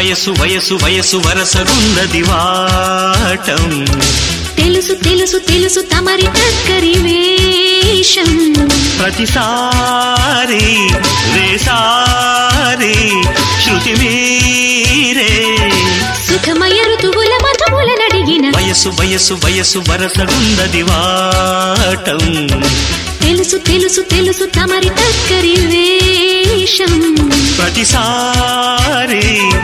వయసు వయసు వయసు వరసగున్నది వాటం తెలుసు తెలుసు తెలుసు తమరి టక్కరి వేషం ప్రతిసారి రేసారి శృతి మీరే సుఖమయ ఋతువుల మధువుల నడిగిన వయసు వయసు వయసు వరసగున్నది వాటం తెలుసు తెలుసు తెలుసు తమరి టక్కరి వేషం ప్రతిసారి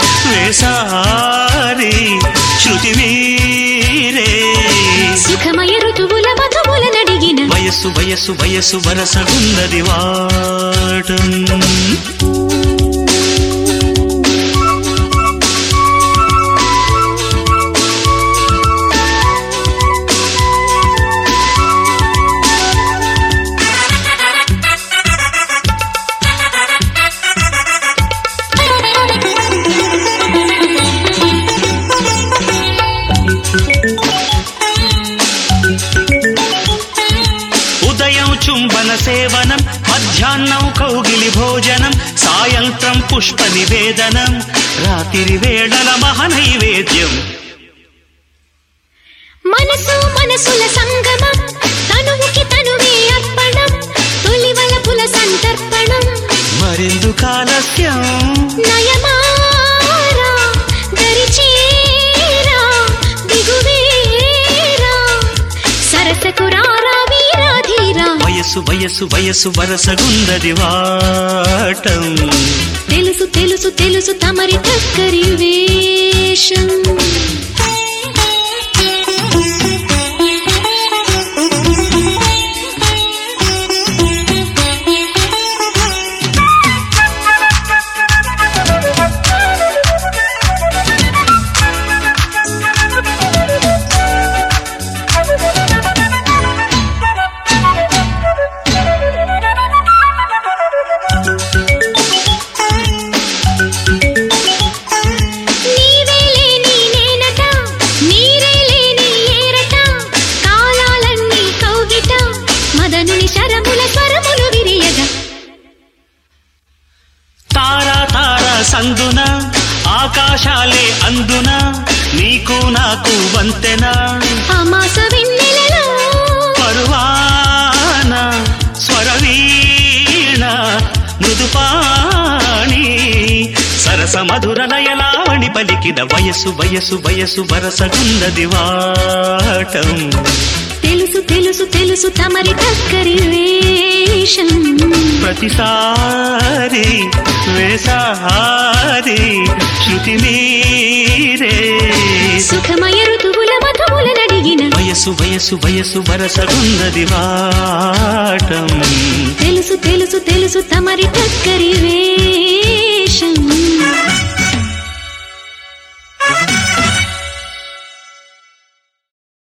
వేసారి శృతి మీరే సుఖమయ ఋతువుల మధువుల నడిగిన వయసు వయసు వయసు వరసగున్నది వాటం ఉదయం చుంబన సేవనం మధ్యాహ్నం కౌగిలి భోజనం సాయంత్రం పుష్ప నివేదనం రాత్రి వేళల మహనైవేద్యం మనసు మనసుల సంగమం తనువుకి తనువే అర్పణం తొలివలపుల సంతర్పణం మరెందుకు ఆలస్యం నయమారా దరిచేరా దిగువేరా సరసకు రారా వీరాధీరా వయసు వయసు వయసు వరసగుందది వాటం తెలుసు తెలుసు తెలుసు తమరి టక్కరి వేషం నీవే లేని నేనట నీరే లేని ఏరట కాలాలన్నీ కౌగిట మదనుని శరముల స్వరములు విరియగా తారా తారా సందున ఆకాశాలే అందున నీకు నాకు వంతెన అమాస వెన్నెలలో పరువాన స్వరవీణ మృదుపాణి సరస మధుర లయలావణి పలికిన వయసు వయసు వయసు వరసగున్నది వాటం తెలుసు తెలుసు తెలుసు తమరి టక్కరి వేషం ప్రతిసారి వేసారి శృతి మీరే సుఖమయ ఋతువుల మధువుల నడిగిన వయసు వయసు వయసు వరసగున్నది వాటం తెలుసు తెలుసు తెలుసు తమరి టక్కరి వేషం